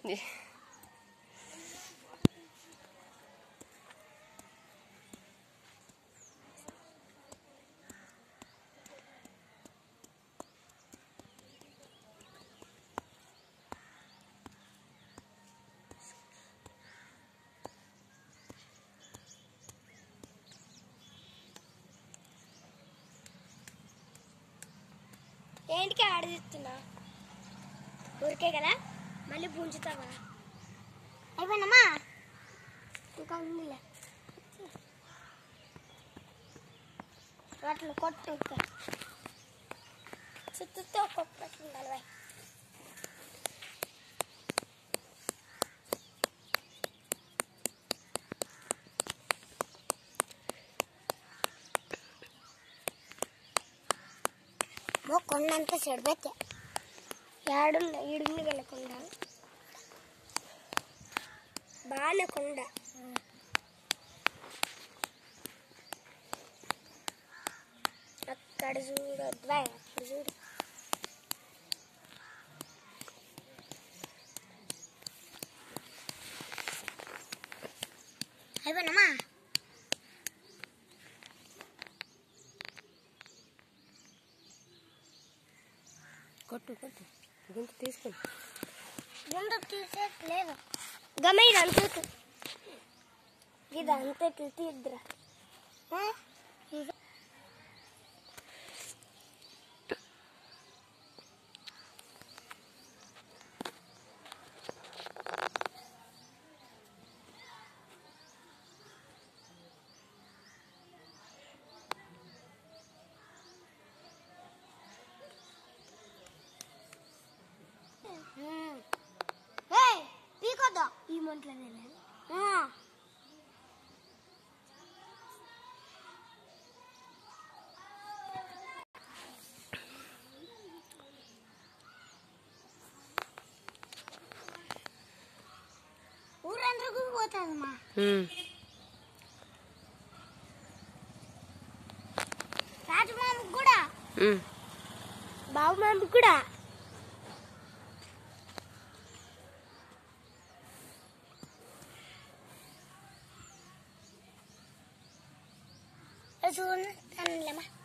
ఏంటికి ఆడదిస్తున్నా ఊరికే కదా మళ్ళీ పుంజుతావా అయిపోయినమ్మా ఇంకా ఉందిలే అట్లా కొట్టు ఇంకా. చుట్టూతో ఒక్కొక్కటి ఉండాలి బాయ్ మో కొండంతా చెడబెట్టే ఏడు ఈడుండి వెళ్ళకుండా బాగానే కొండ అక్కడ చూడొద్దు బాయ్ అక్కడ చూడు అయిపోయినమ్మా కొట్టు కొట్టు గుంత తీసుకుని ముందు తీసేట్లేదు గమ ఇది అంతే ఇది అంతే తీద్దురా పీకొద్దా ఈ మంటలోనే ఊరందరికీ పోతుందమ్మా రాజమామకు కూడా బాబు మామకు కూడా చూడండి